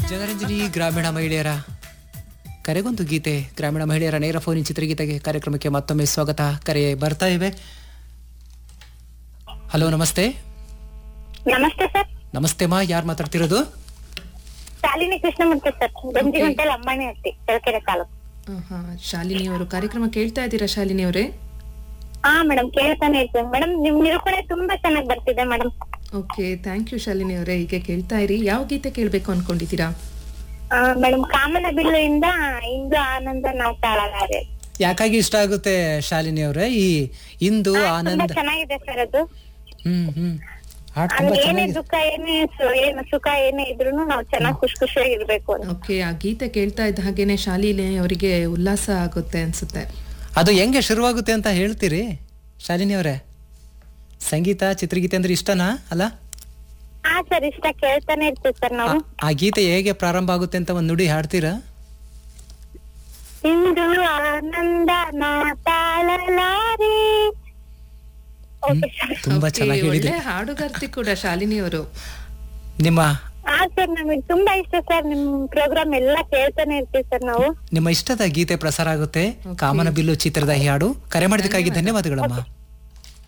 ಜನರಂಜನಿ ಗ್ರಾಮೀಣ ಮಹಿಳೆಯರ ಕರೆಗೊಂದು ಗೀತೆ ಗ್ರಾಮೀಣ ಮಹಿಳೆಯರ ನೇರ ಫೋನಿನ ಚಿತ್ರಗೀತೆಗೆ ಕಾರ್ಯಕ್ರಮಕ್ಕೆ ಮತ್ತೊಮ್ಮೆ ಸ್ವಾಗತ ಕರೆ ಬರ್ತಾ ಇವೆ ಹಲೋ ನಮಸ್ತೆ ನಮಸ್ತೆ ಸರ್ ನಮಸ್ತೆ ಮಾ ಯಾರು ಮಾತಾಡ್ತಿರೋದು ಶಾಲಿನಿ ಕೃಷ್ಣಮೂರ್ತಿ ಸರ್ ಗಂಜಿಗುಂಟೆ ಲಂಬಾಣಿ ಹಟ್ಟಿ ಚಳ್ಳಕೆರೆ ತಾಲೂಕು ಹಾ ಶಾಲಿನಿ ಅವರು ಕಾರ್ಯಕ್ರಮ ಕೇಳ್ತಾ ಇದ್ದೀರಾ ಶಾಲಿನಿ ಅವರೇ ಹಾ ಮೇಡಮ್ ಕೇಳ್ತಾನೆ ಇರ್ತೀನಿ ಮೇಡಮ್ ನಿಮ್ ನಿರೂಪಣೆ ತುಂಬಾ ಚೆನ್ನಾಗಿ ಬರ್ತಿದೆ madam okay thank you Shalini ಅವರೇ ಹೀಗೆ ಕೇಳ್ತಾ ಇರಿ ಯಾವ ಗೀತೆ ಕೇಳಬೇಕು ಅನ್ಕೊಂಡಿದ್ದೀರಾ ಮೇಡಮ್ ಕಾಮನ ಬಿಲ್ಲು ಇಂದ ಇಂದು ಆನಂದ ನಾವು ತಾಳಲಾರೆ ಯಾಕಾಗಿ ಇಷ್ಟ ಆಗುತ್ತೆ ಶಾಲಿನಿ ಅವರೇ ಈ ಇಂದು ತುಂಬಾ ಆನಂದ ಚೆನ್ನಾಗಿದೆ ಸರ್ ಅದು ಹ್ಮ್ ಹ್ಮ್ ಹಾಡ್ ಅದು ತುಂಬಾ ಏನೇ ಚೆನ್ನಾಗಿದೆ ದುಃಖ ಏನೇ ಸು- ಏನು ಸುಖ ಏನೇ ಇದ್ರು ನಾವು ಚೆನ್ನಾಗಿ ಖುಷಿ ಖುಷಿಯಾಗಿ ಇರ್ಬೇಕು ಅಂತ ಓಕೆ ಆ ಗೀತೆ ಕೇಳ್ತಾ ಇದ್ದ ಹಾಗೇನೆ ಶಾಲಿನಿ ಅವರಿಗೆ ಉಲ್ಲಾಸ ಆಗುತ್ತೆ ಅನ್ಸುತ್ತೆ ಅದು ಹೆಂಗೆ ಶುರುವಾಗುತ್ತೆ ಅಂತ ಹೇಳ್ತೀರಿ ಶಾಲಿನಿ ಅವರೇ ಸಂಗೀತ ಚಿತ್ರಗೀತೆ ಅಂದ್ರೆ ಇಷ್ಟನಾ ಅಲ್ಲ ಹಾ ಸರ್ ಇಷ್ಟ ಕೇಳ್ತಾನೆ ಇರ್ತೀವಿ ಸರ್ ನಾವು ಆ- ಆ ಗೀತೆ ಹೇಗೆ ಪ್ರಾರಂಭ ಆಗುತ್ತೆ ಅಂತ ಒಂದು ನುಡಿ ಹಾಡ್ತೀರಾ ಇಂದು ಆನಂದ ನಾ ತಾಳಲಾರೆ ಓಕೆ ಸರ್ ತುಂಬಾ Okay, ಚೆನ್ನಾಗಿ ಹೇಳಿದ್ರಿ ಒಳ್ಳೆ ಹಾಡುಗಾರ್ತಿ ಕೂಡ ಶಾಲಿನಿ ಅವರು ನಿಮ್ಮ ಹಾ ಸರ್ ನಮಗೆ ತುಂಬಾ ಇಷ್ಟ ಸರ್ ನಿಮ್ ಪ್ರೋಗ್ರಾಮ್ ಎಲ್ಲ ಕೇಳ್ತಾನೆ ಇರ್ತೀವಿ ಸರ್ ನಾವು ನಿಮ್ಮ ಇಷ್ಟದ ಗೀತೆ ಪ್ರಸಾರ ಆಗುತ್ತೆ ಕಾಮನ ಬಿಲ್ಲು ಚಿತ್ರದ ಈ ಹಾಡು ಕರೆ ಮಾಡಿದಕ್ಕಾಗಿ ಧನ್ಯವಾದಗಳಮ್ಮ